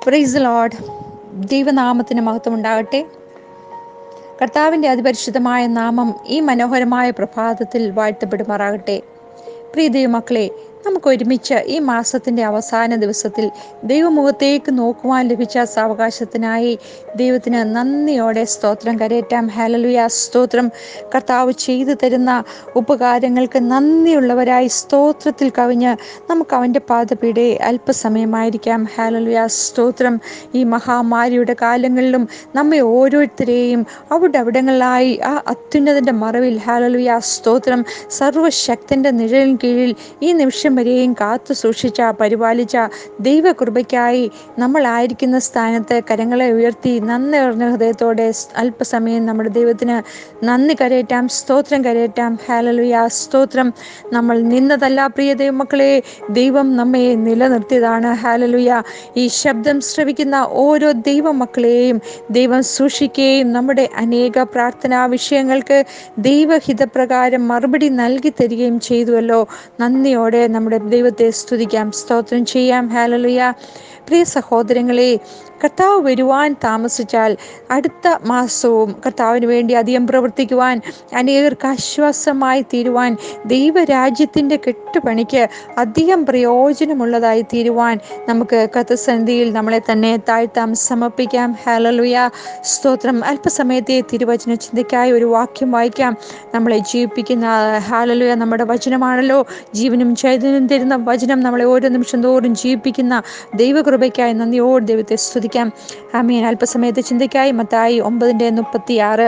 price load ദൈവനാമത്തിന് മഹത്വം ഉണ്ടാകട്ടെ കർത്താവിൻ്റെ അതിപരിശുദ്ധമായ നാമം ഈ മനോഹരമായ പ്രഭാതത്തിൽ വാഴ്ത്തപ്പെടുമാറാകട്ടെ പ്രിയ ദൈവമക്കളെ നമുക്ക് ഒരുമിച്ച് ഈ മാസത്തിൻ്റെ അവസാന ദിവസത്തിൽ ദൈവമുഖത്തേക്ക് നോക്കുവാൻ ലഭിച്ച സാവകാശത്തിനായി ദൈവത്തിന് നന്ദിയോടെ സ്തോത്രം കരയറ്റാം ഹലലുയ സ്തോത്രം കർത്താവ് ചെയ്തു തരുന്ന ഉപകാരങ്ങൾക്ക് നന്ദിയുള്ളവരായി സ്തോത്രത്തിൽ കവിഞ്ഞ് നമുക്ക് അവൻ്റെ പാദപീടെ അല്പസമയമായിരിക്കാം ഹലലുയ സ്തോത്രം ഈ മഹാമാരിയുടെ കാലങ്ങളിലും നമ്മെ ഓരോരുത്തരെയും അവിടെ അവിടങ്ങളിലായി ആ അത്യുന്നതിൻ്റെ മറവിൽ ഹാലലുയ സ്തോത്രം സർവശക്തൻ്റെ നിഴലിൻ കീഴിൽ ഈ നിമിഷം വരെയും കാത്തു സൂക്ഷിച്ച പരിപാലിച്ച ദൈവകൃപയ്ക്കായി നമ്മളായിരിക്കുന്ന സ്ഥാനത്ത് കരങ്ങളെ ഉയർത്തി നന്ദി നിറഞ്ഞ ഹൃദയത്തോടെ അല്പസമയം നമ്മുടെ ദൈവത്തിന് നന്ദി കരയറ്റാം സ്തോത്രം കരയറ്റാം ഹാലലുയ സ്തോത്രം നമ്മൾ നിന്നതല്ല പ്രിയ ദൈവമക്കളെ ദൈവം നമ്മെ നിലനിർത്തിയതാണ് ഹാലലുയ ഈ ശബ്ദം ശ്രവിക്കുന്ന ഓരോ ദൈവമക്കളെയും ദൈവം സൂക്ഷിക്കുകയും നമ്മുടെ അനേക പ്രാർത്ഥനാ വിഷയങ്ങൾക്ക് ദൈവഹിതപ്രകാരം മറുപടി നൽകി തരികയും ചെയ്തുവല്ലോ നന്ദിയോടെ നമ്മുടെ ദൈവത്തെ സ്തുതിക്കാം സ്തോത്രം ചെയ്യാം ഹാലലുയ പ്രിയ സഹോദരങ്ങളെ കർത്താവ് വരുവാൻ താമസിച്ചാൽ അടുത്ത മാസവും കർത്താവിന് വേണ്ടി അധികം പ്രവർത്തിക്കുവാൻ അനേകർക്ക് ആശ്വാസമായി തീരുവാൻ ദൈവരാജ്യത്തിൻ്റെ കെട്ടുപണിക്ക് അധികം പ്രയോജനമുള്ളതായി തീരുവാൻ നമുക്ക് കഥസന്ധിയിൽ നമ്മളെ തന്നെ താഴ്ത്താം സമർപ്പിക്കാം ഹാലലുയ സ്തോത്രം അല്പസമയത്തെ തിരുവചന ചിന്തയ്ക്കായി ഒരു വാക്യം വായിക്കാം നമ്മളെ ജീവിപ്പിക്കുന്ന ഹാലലുയ നമ്മുടെ വചനമാണല്ലോ ജീവനും ചൈതന്യം തരുന്ന വചനം നമ്മളെ ഓരോ നിമിഷം തോറും ജീവിപ്പിക്കുന്ന ദൈവകൃപയ്ക്കായി നന്ദിയോട് ദൈവത്തെ സ്തുതിക്കാം ആമീൻ അല്പസമയത്തെ ചിന്തയ്ക്കായി മത്തായി ഒമ്പതിൻ്റെ മുപ്പത്തി ആറ്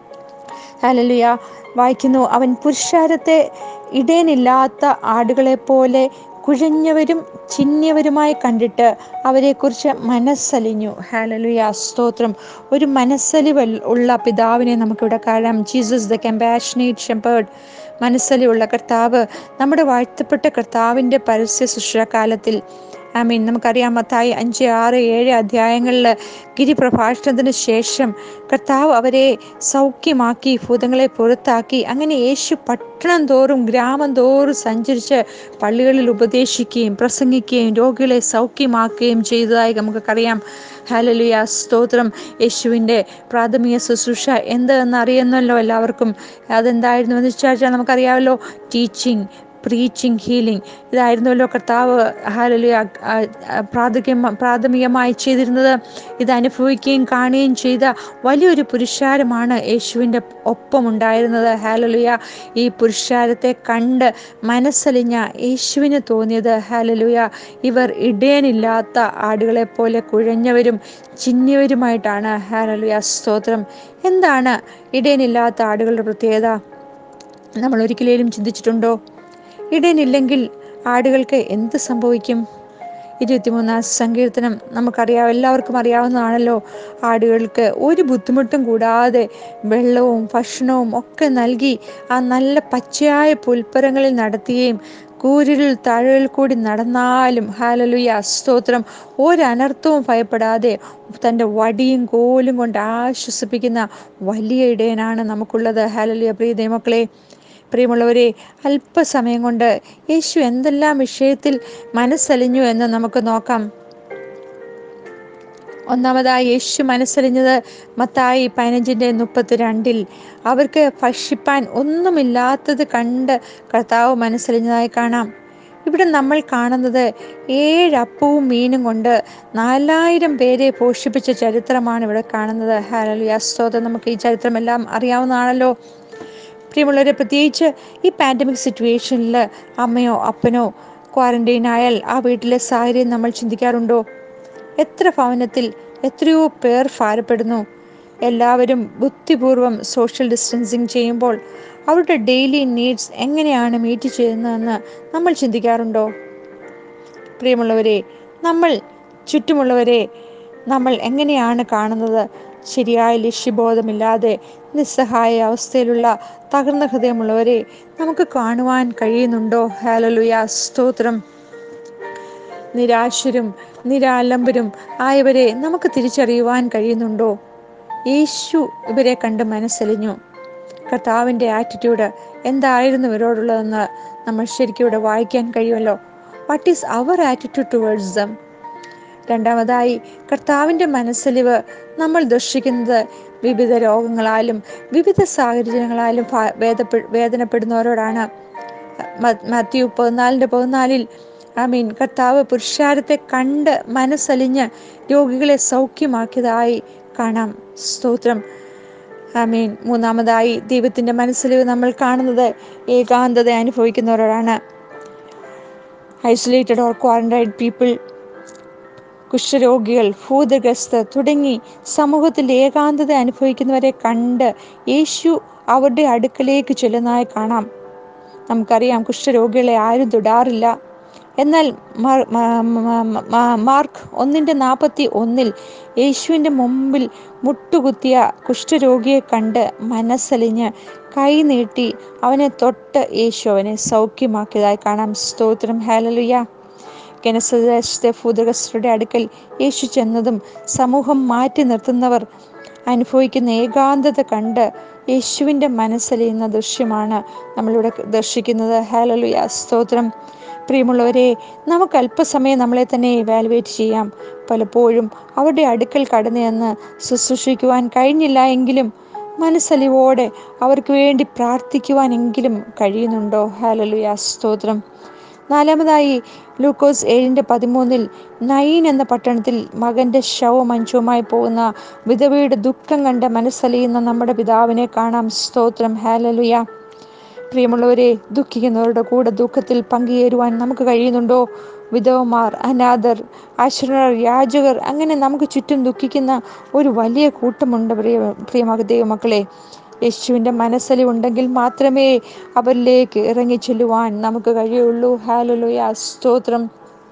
ഹാലലുയ വായിക്കുന്നു അവൻ പുരുഷാരത്തെ ഇടയനില്ലാത്ത ആടുകളെ പോലെ കുഴഞ്ഞവരും ചിഹ്നവരുമായി കണ്ടിട്ട് അവരെക്കുറിച്ച് മനസ്സലിഞ്ഞു ഹാലലുയ സ്തോത്രം ഒരു മനസ്സലിവ് ഉള്ള പിതാവിനെ നമുക്കിവിടെ കാണാം ജീസസ് ദ കമ്പാഷനേറ്റ് ഷെമ്പേർഡ് മനസ്സലിവുള്ള കർത്താവ് നമ്മുടെ വാഴ്ത്തപ്പെട്ട കർത്താവിൻ്റെ പരസ്യ ശുശ്രൂഷകാലത്തിൽ ഐ മീൻ നമുക്കറിയാം മത്തായി അഞ്ച് ആറ് ഏഴ് അധ്യായങ്ങളിൽ ഗിരിപ്രഭാഷണത്തിന് ശേഷം കർത്താവ് അവരെ സൗഖ്യമാക്കി ഭൂതങ്ങളെ പുറത്താക്കി അങ്ങനെ യേശു പട്ടണം തോറും ഗ്രാമം തോറും സഞ്ചരിച്ച് പള്ളികളിൽ ഉപദേശിക്കുകയും പ്രസംഗിക്കുകയും രോഗികളെ സൗഖ്യമാക്കുകയും ചെയ്തതായി നമുക്കറിയാം ഹലലുയ സ്തോത്രം യേശുവിൻ്റെ പ്രാഥമിക ശുശ്രൂഷ എന്തെന്ന് അറിയുന്നല്ലോ എല്ലാവർക്കും അതെന്തായിരുന്നു എന്ന് വെച്ചാൽ നമുക്കറിയാമല്ലോ ടീച്ചിങ് പ്രീച്ചിങ് ഹീലിംഗ് ഇതായിരുന്നല്ലോ കർത്താവ് ഹാലലുയ പ്രാഥമിക പ്രാഥമികമായി ചെയ്തിരുന്നത് ഇത് അനുഭവിക്കുകയും കാണുകയും ചെയ്ത വലിയൊരു പുരുഷാരമാണ് യേശുവിൻ്റെ ഒപ്പമുണ്ടായിരുന്നത് ഹാലലുയ ഈ പുരുഷാരത്തെ കണ്ട് മനസ്സലിഞ്ഞ യേശുവിന് തോന്നിയത് ഹാലലുയ ഇവർ ഇടയനില്ലാത്ത ആടുകളെ പോലെ കുഴഞ്ഞവരും ചിഹ്നവരുമായിട്ടാണ് ഹാലലുയ സ്തോത്രം എന്താണ് ഇടയനില്ലാത്ത ആടുകളുടെ പ്രത്യേകത നമ്മൾ ഒരിക്കലേലും ചിന്തിച്ചിട്ടുണ്ടോ ഇടയനില്ലെങ്കിൽ ആടുകൾക്ക് എന്ത് സംഭവിക്കും ഇരുപത്തിമൂന്നാം സങ്കീർത്തനം നമുക്കറിയാം എല്ലാവർക്കും അറിയാവുന്നതാണല്ലോ ആടുകൾക്ക് ഒരു ബുദ്ധിമുട്ടും കൂടാതെ വെള്ളവും ഭക്ഷണവും ഒക്കെ നൽകി ആ നല്ല പച്ചയായ പുൽപ്പരങ്ങളിൽ നടത്തുകയും കൂരിൽ താഴയിൽ കൂടി നടന്നാലും ഹാലലുയ സ്തോത്രം ഒരനർത്ഥവും ഭയപ്പെടാതെ തൻ്റെ വടിയും കോലും കൊണ്ട് ആശ്വസിപ്പിക്കുന്ന വലിയ ഇടയനാണ് നമുക്കുള്ളത് ഹാലലുയ പ്രിയ ദൈവമക്കളെ പ്രിയമുള്ളവരെ അല്പസമയം കൊണ്ട് യേശു എന്തെല്ലാം വിഷയത്തിൽ മനസ്സലിഞ്ഞു എന്ന് നമുക്ക് നോക്കാം ഒന്നാമതായി യേശു മനസ്സലിഞ്ഞത് മത്തായി പതിനഞ്ചിൻ്റെ മുപ്പത്തിരണ്ടിൽ അവർക്ക് ഭക്ഷിപ്പാൻ ഒന്നുമില്ലാത്തത് കണ്ട് കർത്താവ് മനസ്സലിഞ്ഞതായി കാണാം ഇവിടെ നമ്മൾ കാണുന്നത് ഏഴ് അപ്പവും മീനും കൊണ്ട് നാലായിരം പേരെ പോഷിപ്പിച്ച ചരിത്രമാണ് ഇവിടെ കാണുന്നത് ഹാലലുയ സ്തോത്രം നമുക്ക് ഈ ചരിത്രമെല്ലാം അറിയാവുന്നതാണല്ലോ പ്രിയമുള്ളവരെ പ്രത്യേകിച്ച് ഈ പാൻഡമിക് സിറ്റുവേഷനിൽ അമ്മയോ അപ്പനോ ക്വാറന്റൈൻ ആയാൽ ആ വീട്ടിലെ സാഹചര്യം നമ്മൾ ചിന്തിക്കാറുണ്ടോ എത്ര ഭവനത്തിൽ എത്രയോ പേർ ഭാരപ്പെടുന്നു എല്ലാവരും ബുദ്ധിപൂർവം സോഷ്യൽ ഡിസ്റ്റൻസിങ് ചെയ്യുമ്പോൾ അവരുടെ ഡെയിലി നീഡ്സ് എങ്ങനെയാണ് മീറ്റ് ചെയ്യുന്നതെന്ന് നമ്മൾ ചിന്തിക്കാറുണ്ടോ പ്രിയമുള്ളവരെ നമ്മൾ ചുറ്റുമുള്ളവരെ നമ്മൾ എങ്ങനെയാണ് കാണുന്നത് ശരിയായ ലക്ഷ്യബോധമില്ലാതെ നിസ്സഹായ അവസ്ഥയിലുള്ള തകർന്ന ഹൃദയമുള്ളവരെ നമുക്ക് കാണുവാൻ കഴിയുന്നുണ്ടോ ഹാലലുയ സ്തോത്രം നിരാശരും നിരാലംബരും ആയവരെ നമുക്ക് തിരിച്ചറിയുവാൻ കഴിയുന്നുണ്ടോ യേശു ഇവരെ കണ്ട് മനസ്സലിഞ്ഞു കർത്താവിൻ്റെ ആറ്റിറ്റ്യൂഡ് എന്തായിരുന്നു ഇവരോടുള്ളതെന്ന് നമ്മൾ ശരിക്കും ഇവിടെ വായിക്കാൻ കഴിയുമല്ലോ what is our attitude towards them രണ്ടാമതായി കർത്താവിൻ്റെ മനസ്സലിവ് നമ്മൾ ദർശിക്കുന്നത് വിവിധ രോഗങ്ങളാലും വിവിധ സാഹചര്യങ്ങളാലും വേദപ്പെ വേദനപ്പെടുന്നവരോടാണ് മാത്യു പതിനാലിൻ്റെ പതിനാലിൽ ഐ മീൻ കർത്താവ് പുരുഷാരത്തെ കണ്ട് മനസ്സലിഞ്ഞ് രോഗികളെ സൗഖ്യമാക്കിയതായി കാണാം സ്തോത്രം ഐ മീൻ മൂന്നാമതായി ദൈവത്തിൻ്റെ മനസ്സിലിവ് നമ്മൾ കാണുന്നത് ഏകാന്തത അനുഭവിക്കുന്നവരോടാണ് ഐസൊലേറ്റഡ് ഓർ ക്വാറന്റൈൻഡ് പീപ്പിൾ കുഷ്ഠരോഗികൾ ഭൂതഗ്രസ്തർ തുടങ്ങി സമൂഹത്തിൽ ഏകാന്തത അനുഭവിക്കുന്നവരെ കണ്ട് യേശു അവരുടെ അടുക്കലേക്ക് ചെല്ലുന്നതായി കാണാം നമുക്കറിയാം കുഷ്ഠരോഗികളെ ആരും തൊടാറില്ല എന്നാൽ മാർക്ക് ഒന്നിൻ്റെ നാൽപ്പത്തി ഒന്നിൽ യേശുവിൻ്റെ മുമ്പിൽ മുട്ടുകുത്തിയ കുഷ്ഠരോഗിയെ കണ്ട് മനസ്സലിഞ്ഞ് കൈ നീട്ടി അവനെ തൊട്ട് യേശു അവനെ സൗഖ്യമാക്കിയതായി കാണാം സ്തോത്രം ഹാലലുയ കെനസദേശത്തെ ഭൂതകസ്ഥരുടെ അടുക്കൽ യേശു ചെന്നതും സമൂഹം മാറ്റി നിർത്തുന്നവർ അനുഭവിക്കുന്ന ഏകാന്തത കണ്ട് യേശുവിൻ്റെ മനസ്സലിയുന്ന ദൃശ്യമാണ് നമ്മളിവിടെ ദർശിക്കുന്നത് ഹാലലുയ സ്തോത്രം പ്രിയമുള്ളവരെ നമുക്ക് അല്പസമയം നമ്മളെ തന്നെ ഇവാലുവേറ്റ് ചെയ്യാം പലപ്പോഴും അവരുടെ അടുക്കൽ കടന്നു ചെന്ന് ശുശ്രൂഷിക്കുവാൻ കഴിഞ്ഞില്ല എങ്കിലും മനസ്സലിവോടെ അവർക്ക് വേണ്ടി പ്രാർത്ഥിക്കുവാനെങ്കിലും കഴിയുന്നുണ്ടോ ഹാലലുയ സ്തോത്രം നാലാമതായി ലൂക്കോസ് ഏഴിൻ്റെ പതിമൂന്നിൽ നൈൻ എന്ന പട്ടണത്തിൽ മകൻ്റെ ശവമഞ്ചുമായി പോകുന്ന വിധവയുടെ ദുഃഖം കണ്ട് മനസ്സലിയുന്ന നമ്മുടെ പിതാവിനെ കാണാം സ്തോത്രം ഹാലലുയ പ്രിയമുള്ളവരെ ദുഃഖിക്കുന്നവരുടെ കൂടെ ദുഃഖത്തിൽ പങ്കുചേരുവാൻ നമുക്ക് കഴിയുന്നുണ്ടോ വിധവമാർ അനാഥർ അശ്വരർ യാചകർ അങ്ങനെ നമുക്ക് ചുറ്റും ദുഃഖിക്കുന്ന ഒരു വലിയ കൂട്ടമുണ്ട് പ്രിയ പ്രിയമക ദൈവമക്കളെ യേശുവിൻ്റെ മനസ്സലി ഉണ്ടെങ്കിൽ മാത്രമേ അവരിലേക്ക് ഇറങ്ങി ചെല്ലുവാൻ നമുക്ക് കഴിയുള്ളൂ ഹാലലുയ സ്തോത്രം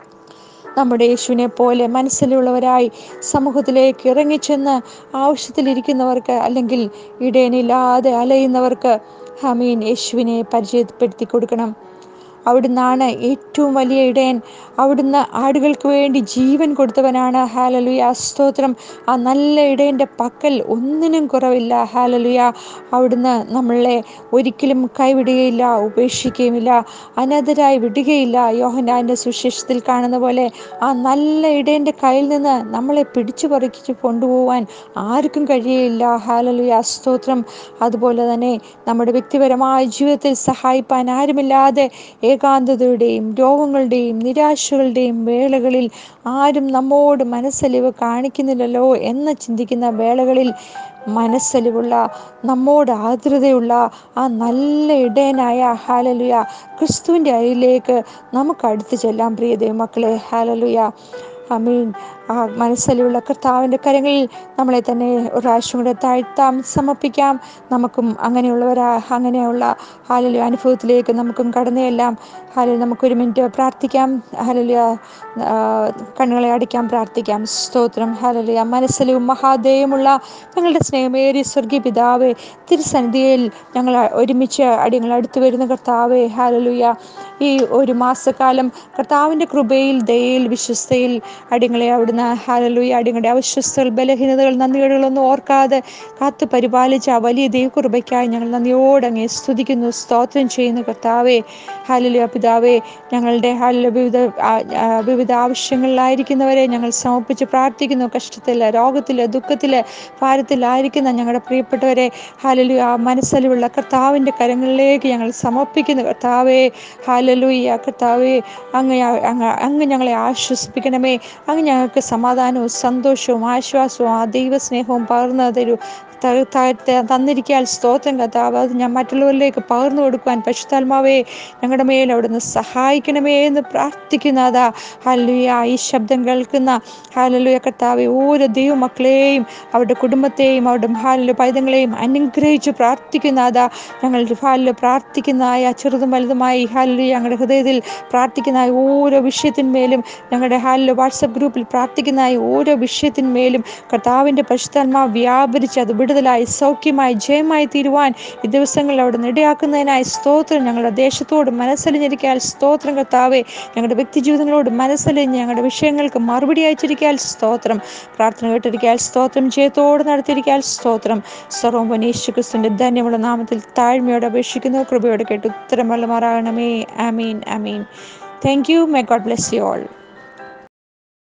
നമ്മുടെ യേശുവിനെ പോലെ മനസ്സിലുള്ളവരായി സമൂഹത്തിലേക്ക് ഇറങ്ങിച്ചെന്ന് ആവശ്യത്തിലിരിക്കുന്നവർക്ക് അല്ലെങ്കിൽ ഇടയനില്ലാതെ അലയുന്നവർക്ക് ഹമീൻ യേശുവിനെ പരിചയപ്പെടുത്തി കൊടുക്കണം അവിടുന്നാണ് ഏറ്റവും വലിയ ഇടയൻ അവിടുന്ന് ആടുകൾക്ക് വേണ്ടി ജീവൻ കൊടുത്തവനാണ് ഹാലലുയ സ്തോത്രം ആ നല്ല ഇടയൻ്റെ പക്കൽ ഒന്നിനും കുറവില്ല ഹാലലുയ അവിടുന്ന് നമ്മളെ ഒരിക്കലും കൈവിടുകയില്ല ഉപേക്ഷിക്കുകയുമില്ല അനാഥരായി വിടുകയില്ല യോഹനാൻ്റെ സുശേഷത്തിൽ കാണുന്ന പോലെ ആ നല്ല ഇടയൻ്റെ കയ്യിൽ നിന്ന് നമ്മളെ പിടിച്ചു പറിച്ചു കൊണ്ടുപോകാൻ ആർക്കും കഴിയുകയില്ല ഹാലലുയ സ്തോത്രം അതുപോലെ തന്നെ നമ്മുടെ വ്യക്തിപരമായ ജീവിതത്തിൽ സഹായിപ്പാൻ ആരുമില്ലാതെ ഏകാന്തതയുടെയും രോഗങ്ങളുടെയും നിരാശകളുടെയും വേളകളിൽ ആരും നമ്മോട് മനസ്സലിവ് കാണിക്കുന്നില്ലല്ലോ എന്ന് ചിന്തിക്കുന്ന വേളകളിൽ മനസ്സലിവുള്ള നമ്മോട് ആർദ്രതയുള്ള ആ നല്ല ഇടയനായ ഹാലലുയ ക്രിസ്തുവിൻ്റെ അരിയിലേക്ക് നമുക്ക് അടുത്ത് ചെല്ലാം പ്രിയ ദൈവമക്കളെ ഹാലലുയ അമീൻ ആ മനസ്സലിയുള്ള കർത്താവിൻ്റെ കരങ്ങളിൽ നമ്മളെ തന്നെ ഒരു പ്രാവശ്യം കൂടെ താഴ്ത്താം സമർപ്പിക്കാം നമുക്കും അങ്ങനെയുള്ളവരാ അങ്ങനെയുള്ള ഹാലലു അനുഭവത്തിലേക്ക് നമുക്കും കടന്നു ചെല്ലാം ഹാലു നമുക്കൊരു മിനിറ്റ് പ്രാർത്ഥിക്കാം ഹാലലിയ കണ്ണുകളെ അടിക്കാം പ്രാർത്ഥിക്കാം സ്തോത്രം ഹാലലിയ മനസ്സിലും മഹാദേയമുള്ള ഞങ്ങളുടെ സ്നേഹമേറിയ സ്വർഗീയ പിതാവേ തിരുസന്നിധിയിൽ ഞങ്ങൾ ഒരുമിച്ച് അടിയങ്ങൾ അടുത്തു വരുന്ന കർത്താവേ ഹാലലുയ ഈ ഒരു മാസക്കാലം കർത്താവിൻ്റെ കൃപയിൽ ദയയിൽ വിശ്വസ്തയിൽ അടിങ്ങളെ അവിടുന്ന് ഹാലലുയ അടിങ്ങളുടെ അവിശ്വസ്തകൾ ബലഹീനതകൾ നന്ദികേടുകളൊന്നും ഓർക്കാതെ കാത്തു പരിപാലിച്ച ആ വലിയ ദൈവകൃപയ്ക്കായി ഞങ്ങൾ നന്ദിയോടെ അങ്ങേ സ്തുതിക്കുന്നു സ്തോത്രം ചെയ്യുന്നു കർത്താവേ ഹാലലുയ പിതാവേ ഞങ്ങളുടെ ഹാല വിവിധ വിവിധ ആവശ്യങ്ങളിലായിരിക്കുന്നവരെ ഞങ്ങൾ സമർപ്പിച്ച് പ്രാർത്ഥിക്കുന്നു കഷ്ടത്തിൽ രോഗത്തിൽ ദുഃഖത്തിൽ ഭാരത്തിലായിരിക്കുന്ന ഞങ്ങളുടെ പ്രിയപ്പെട്ടവരെ ഹാലലുയ മനസ്സലിവുള്ള കർത്താവിൻ്റെ കരങ്ങളിലേക്ക് ഞങ്ങൾ സമർപ്പിക്കുന്നു കർത്താവേ ഹാലലുയ കർത്താവേ അങ്ങ് അങ്ങ് അങ്ങ് ഞങ്ങളെ ആശ്വസിപ്പിക്കണമേ അങ്ങ് ഞങ്ങൾക്ക് സമാധാനവും സന്തോഷവും ആശ്വാസവും ആ ദൈവസ്നേഹവും പകർന്നു തരൂ തന്നിരിക്കാൻ സ്തോത്രം കഥാവ് അത് ഞാൻ മറ്റുള്ളവരിലേക്ക് പകർന്നു കൊടുക്കുവാൻ പശുത്താത്മാവേ ഞങ്ങളുടെ മേൽ അവിടുന്ന് സഹായിക്കണമേ എന്ന് പ്രാർത്ഥിക്കുന്നതാ ഹല്ലുയ ഈ ശബ്ദം കേൾക്കുന്ന ഹാലലുയ കർത്താവെ ഓരോ ദൈവമക്കളെയും അവരുടെ കുടുംബത്തെയും അവരുടെ ഹാലിലെ പൈതങ്ങളെയും അനുഗ്രഹിച്ച് പ്രാർത്ഥിക്കുന്നതാ ഞങ്ങൾ ഹാലിൽ പ്രാർത്ഥിക്കുന്നതായ ചെറുതും വലുതുമായി ഹാലിൽ ഞങ്ങളുടെ ഹൃദയത്തിൽ പ്രാർത്ഥിക്കുന്നതായ ഓരോ വിഷയത്തിന്മേലും ഞങ്ങളുടെ ഹാലിൽ വാട്സപ്പ് ഗ്രൂപ്പിൽ പ്രാർത്ഥിക്കുന്നതായ ഓരോ വിഷയത്തിന്മേലും കർത്താവിൻ്റെ പരിശുദ്ധാത്മാവ് വ്യാപരിച്ച് അത് വിടുതലായി സൗഖ്യമായി ജയമായി തീരുവാൻ ഈ ദിവസങ്ങളിൽ അവിടെ ഇടയാക്കുന്നതിനായി സ്തോത്രം ഞങ്ങളുടെ ദേശത്തോട് മനസ്സലിഞ്ഞിരിക്കാൻ സ്തോത്രം കർത്താവെ ഞങ്ങളുടെ വ്യക്തി ജീവിതങ്ങളോട് മനസ്സലിഞ്ഞ് ഞങ്ങളുടെ വിഷയങ്ങൾക്ക് മറുപടി അയച്ചിരിക്കാൻ സ്തോത്രം പ്രാർത്ഥന കേട്ടിരിക്കാൻ സ്തോത്രം ജയത്തോട് നടത്തിയിരിക്കാൻ സ്തോത്രം സർവം യേശു ക്രിസ്തുവിൻ്റെ ധന്യമുള്ള നാമത്തിൽ താഴ്മയോടെ അപേക്ഷിക്കുന്നു കൃപയോടെ കേട്ട് ഉത്തരം വല്ലമാറാകണമേ ആമീൻ ആമീൻ thank you my God bless you all